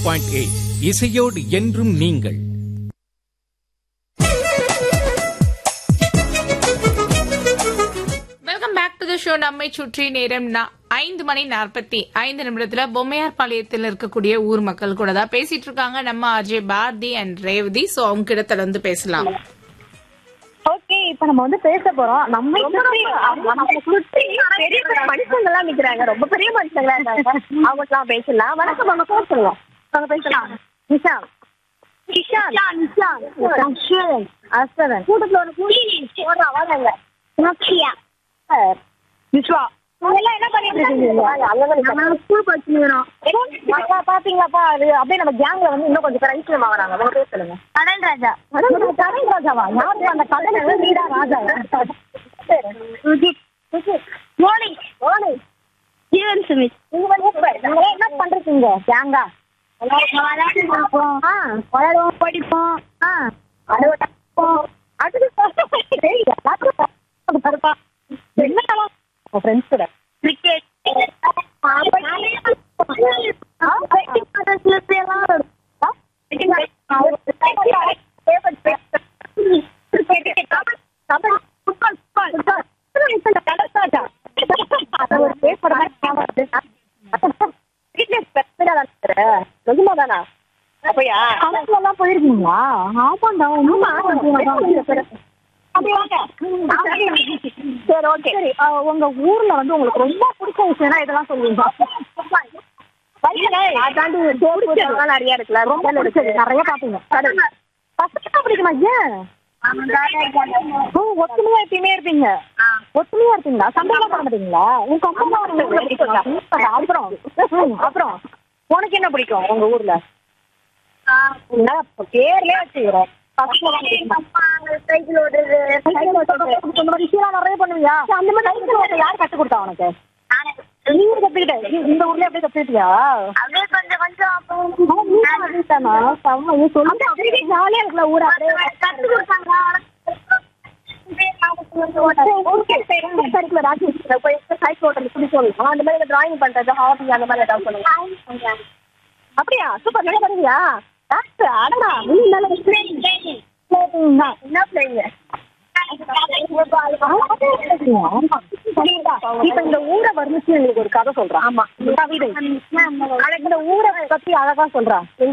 point eight இசையோடு என்றும் நீங்கள் welcome back to the show நம்மை சுற்றி நேரம் நா- ஐந்து மணி நாற்பத்தி ஐந்து நிமிடத்துல பொம்மையார் பாளையத்தில் இருக்கக்கூடிய ஊர் மக்கள் கூட தான் பேசிட்டு இருக்காங்க நம்ம அஜய் பாரதி அண்ட் ரேவதி சோ அவங்க கிட்ட தொடர்ந்து பேசலாம் ஓகே இப்ப நம்ம வந்து பேச போறோம் நம்ம சுத்தி நம்ம சுத்தி பெரிய பெரிய மனுஷங்க எல்லாம் நிக்கிறாங்க ரொம்ப பெரிய மனுஷங்களா இருக்காங்க அவங்க எல்லாம் பேசலாம் வணக்கம் நம்ம பேர் சொல்லுவோம் அவங்க பேசலாம் நிஷா நிஷான் நிஷான் அஸ்வரன் அஸ்வரன் கூட்டத்துல ஒரு கூலி போடுற அவாங்க நக்ஷியா சார் விஸ்வா எல்லாம் என்ன பண்ணிட்டு இருக்கீங்க ஸ்கூல் படிச்சுக்கிறோம் பாத்தீங்களாப்பா அது அப்படியே நம்ம கேங்ல வந்து இன்னும் கொஞ்சம் பரிசுமா வராங்க உங்க பேர் சொல்லுங்க கடல் ராஜா கடல் ராஜாவா யாரு அந்த கடல் நீடா ராஜா மோனி மோனி ஜீவன் சுமித் நீங்க என்ன பண்றீங்க கேங்கா விளையாடுவோம் விளையாடுவோம் படிப்போம் அடுத்து என்ன ஃப்ரெண்ட்ஸ் கூட கிரிக்கெட் போயிருக்கீங்களா ஆமாண்டா ஒண்ணும் சரி ஓகே சரி அஹ், உங்க ஊர்ல வந்து உங்களுக்கு ரொம்ப பிடிச்ச விஷயம்னா இதெல்லாம் சொல்லுவீங்க அதாண்டி பிடிச்சதுலாம் நிறைய இருக்குல்ல ரொம்ப பிடிச்சது நிறைய பாப்பீங்க பசங்க பிடிக்குமா ஏன் ஓ ஒத்துமையா எப்பயுமே இருப்பீங்க ஒத்துமையா இருப்பீங்களா சண்டையெல்லாம் பண்ண மாட்டீங்களா உங்க அம்மா உங்களுக்கு பிடிக்குங்களா அப்புறம் ம், அப்புறம் உனக்கு என்ன பிடிக்கும் உங்க ஊர்ல என்ன இப்ப பேர்லயே வச்சுக்கிறோம் சைக்கிள் ஓடுறது இந்த மாதிரி விஷயம் நிறைய பண்ணுவியா சரி, அந்த மாதிரி சைக்கிள் ஓட்ட யார் கத்து கொடுத்தா உனக்கு நீங்க கத்துக்கிட்ட நீ- இந்த ஊர்ல அப்படியே கத்துக்கிட்டியா அப்படியே கொஞ்சம் கொஞ்சம் ஜாலியா இருக்குல்ல ஊர் அப்படியே கத்து கொடுத்தாங்க சைக்கிள் ராஜேஷ் போய் சைக்கிள் ஓட்டுறது பிடிக்கும் அந்த மாதிரி டிராயிங் பண்றது ஹாபி அந்த மாதிரி ஏதாவது சொல்லுங்க அப்படியா சூப்பர் நல்லா பண்ணுவியா டாக்டர் அடடா நீ நல்ல என்ன பிள்ளைங்க இப்ப இந்த ஊரை வர்ணிச்சு எங்களுக்கு ஒரு கதை சொல்றேன் ஆமா கவிதை இந்த ஊரை பத்தி அழகா சொல்றா